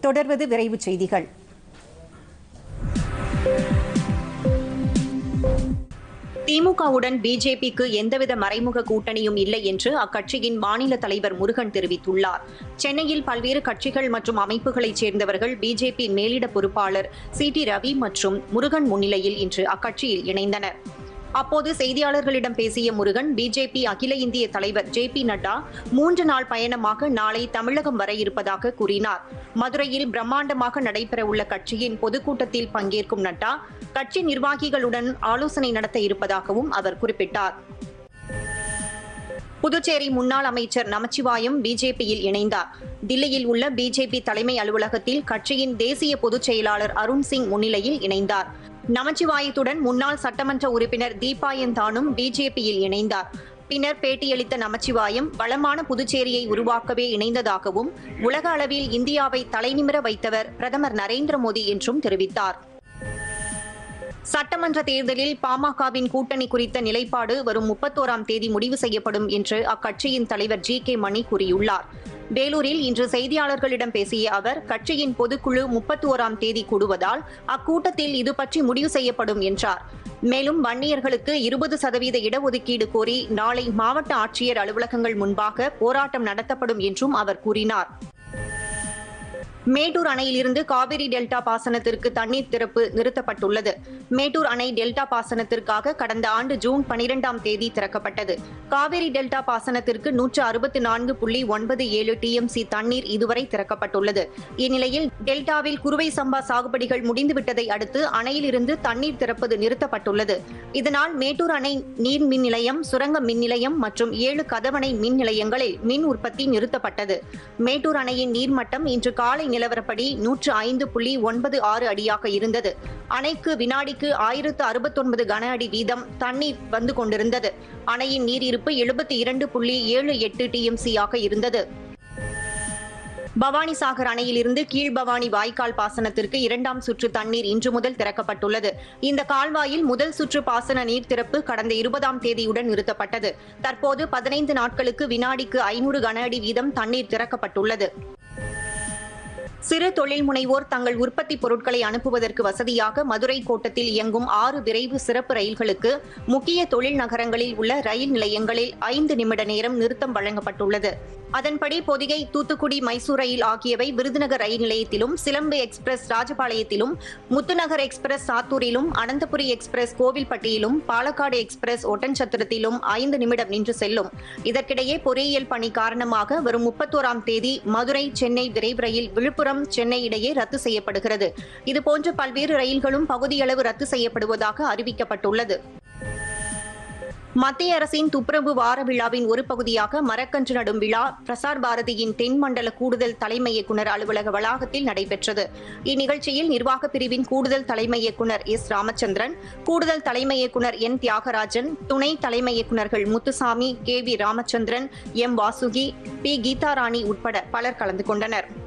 தொடர்வது விரைவு செய்திகள் திமுகவுடன் பிஜேபிக்கு எந்தவித மறைமுக கூட்டணியும் இல்லை என்று அக்கட்சியின் மாநில தலைவர் முருகன் தெரிவித்துள்ளார் சென்னையில் பல்வேறு கட்சிகள் மற்றும் அமைப்புகளைச் சேர்ந்தவர்கள் பிஜேபி மேலிட பொறுப்பாளர் சி டி ரவி மற்றும் முருகன் முன்னிலையில் இன்று அக்கட்சியில் இணைந்தனர் அப்போது செய்தியாளர்களிடம் பேசிய முருகன் பிஜேபி அகில இந்திய தலைவர் ஜே பி நட்டா மூன்று நாள் பயணமாக நாளை தமிழகம் வர இருப்பதாக கூறினார் மதுரையில் பிரம்மாண்டமாக நடைபெறவுள்ள கட்சியின் பொதுக்கூட்டத்தில் பங்கேற்கும் நட்டா கட்சி நிர்வாகிகளுடன் ஆலோசனை நடத்த இருப்பதாகவும் அவர் குறிப்பிட்டார் புதுச்சேரி முன்னாள் அமைச்சர் நமச்சிவாயம் பிஜேபியில் இணைந்தார் தில்லியில் உள்ள பிஜேபி தலைமை அலுவலகத்தில் கட்சியின் தேசிய பொதுச் செயலாளர் அருண் சிங் முன்னிலையில் இணைந்தார் நமச்சிவாயத்துடன் முன்னாள் சட்டமன்ற உறுப்பினர் தீபாயன் தானும் பிஜேபியில் இணைந்தார் பின்னர் பேட்டியளித்த நமச்சிவாயம் வளமான புதுச்சேரியை உருவாக்கவே இணைந்ததாகவும் உலக அளவில் இந்தியாவை தலைநிமிர வைத்தவர் பிரதமர் நரேந்திர மோடி என்றும் தெரிவித்தார் சட்டமன்ற தேர்தலில் பாமகவின் கூட்டணி குறித்த நிலைப்பாடு வரும் முப்பத்தோராம் தேதி முடிவு செய்யப்படும் என்று அக்கட்சியின் தலைவர் ஜி கே மணி கூறியுள்ளார் வேலூரில் இன்று செய்தியாளர்களிடம் பேசிய அவர் கட்சியின் பொதுக்குழு முப்பத்தி ஓராம் தேதி கூடுவதால் அக்கூட்டத்தில் இது பற்றி முடிவு செய்யப்படும் என்றார் மேலும் வன்னியர்களுக்கு இருபது சதவீத இடஒதுக்கீடு கோரி நாளை மாவட்ட ஆட்சியர் அலுவலகங்கள் முன்பாக போராட்டம் நடத்தப்படும் என்றும் அவர் கூறினார் மேட்டூர் அணையிலிருந்து காவிரி டெல்டா பாசனத்திற்கு தண்ணீர் திறப்பு நிறுத்தப்பட்டுள்ளது மேட்டூர் அணை டெல்டா பாசனத்திற்காக கடந்த ஆண்டு ஜூன் பனிரெண்டாம் தேதி திறக்கப்பட்டது காவிரி டெல்டா பாசனத்திற்கு நூற்று அறுபத்தி நான்கு புள்ளி ஒன்பது ஏழு டிஎம்சி தண்ணீர் இதுவரை திறக்கப்பட்டுள்ளது இந்நிலையில் டெல்டாவில் குறுவை சம்பா சாகுபடிகள் முடிந்துவிட்டதை அடுத்து அணையிலிருந்து தண்ணீர் திறப்பது நிறுத்தப்பட்டுள்ளது இதனால் மேட்டூர் அணை நீர் மின் நிலையம் சுரங்க மின் நிலையம் மற்றும் ஏழு கதவணை மின் நிலையங்களில் மின் உற்பத்தி நிறுத்தப்பட்டது மேட்டூர் அணையின் நீர்மட்டம் இன்று காலை நிலவரப்படி நூற்று ஐந்து புள்ளி ஒன்பது ஆறு அடியாக இருந்தது அணைக்கு வினாடிக்கு ஆயிரத்து அறுபத்தொன்பது கன அடி வீதம் தண்ணீர் வந்து கொண்டிருந்தது அணையின் நீர் இருப்பு எழுபத்தி இரண்டு புள்ளி ஏழு எட்டு டிஎம்சி ஆக இருந்தது பவானிசாகர் அணையிலிருந்து கீழ்பவானி வாய்க்கால் பாசனத்திற்கு இரண்டாம் சுற்று தண்ணீர் இன்று முதல் திறக்கப்பட்டுள்ளது இந்த கால்வாயில் முதல் சுற்று பாசன நீர் திறப்பு கடந்த இருபதாம் தேதியுடன் நிறுத்தப்பட்டது தற்போது பதினைந்து நாட்களுக்கு வினாடிக்கு ஐநூறு கன அடி வீதம் தண்ணீர் திறக்கப்பட்டுள்ளது சிறு தொழில் முனைவோர் தங்கள் உற்பத்தி பொருட்களை அனுப்புவதற்கு வசதியாக மதுரை கோட்டத்தில் இயங்கும் ஆறு விரைவு சிறப்பு ரயில்களுக்கு முக்கிய தொழில் நகரங்களில் உள்ள ரயில் நிலையங்களில் ஐந்து நிமிட நேரம் நிறுத்தம் வழங்கப்பட்டுள்ளது அதன்படி பொதிகை தூத்துக்குடி மைசூர் ரயில் ஆகியவை விருதுநகர் ரயில் நிலையத்திலும் சிலம்பு எக்ஸ்பிரஸ் ராஜபாளையத்திலும் முத்துநகர் எக்ஸ்பிரஸ் சாத்தூரிலும் அனந்தபுரி எக்ஸ்பிரஸ் கோவில்பட்டியிலும் பாலக்காடு எக்ஸ்பிரஸ் ஒட்டன்சத்திரத்திலும் ஐந்து நிமிடம் நின்று செல்லும் இதற்கிடையே பொறியியல் பணி காரணமாக வரும் முப்பத்தோராம் தேதி மதுரை சென்னை விரைவு ரயில் விழுப்புரம் சென்னை இடையே ரத்து செய்யப்படுகிறது இதுபோன்ற பல்வேறு ரயில்களும் பகுதியளவு ரத்து செய்யப்படுவதாக அறிவிக்கப்பட்டுள்ளது மத்திய அரசின் துப்புரவு வார விழாவின் ஒரு பகுதியாக மரக்கன்று நடும் விழா பிரசார் பாரதியின் தென் மண்டல கூடுதல் தலைமை இயக்குநர் அலுவலக வளாகத்தில் நடைபெற்றது இந்நிகழ்ச்சியில் நிர்வாக பிரிவின் கூடுதல் தலைமை இயக்குநர் எஸ் ராமச்சந்திரன் கூடுதல் தலைமை இயக்குநர் என் தியாகராஜன் துணை தலைமை இயக்குநர்கள் Muthusamy K V Ramachandran M Vasuki P Geetharani உட்பட பலர் கலந்து கொண்டனர்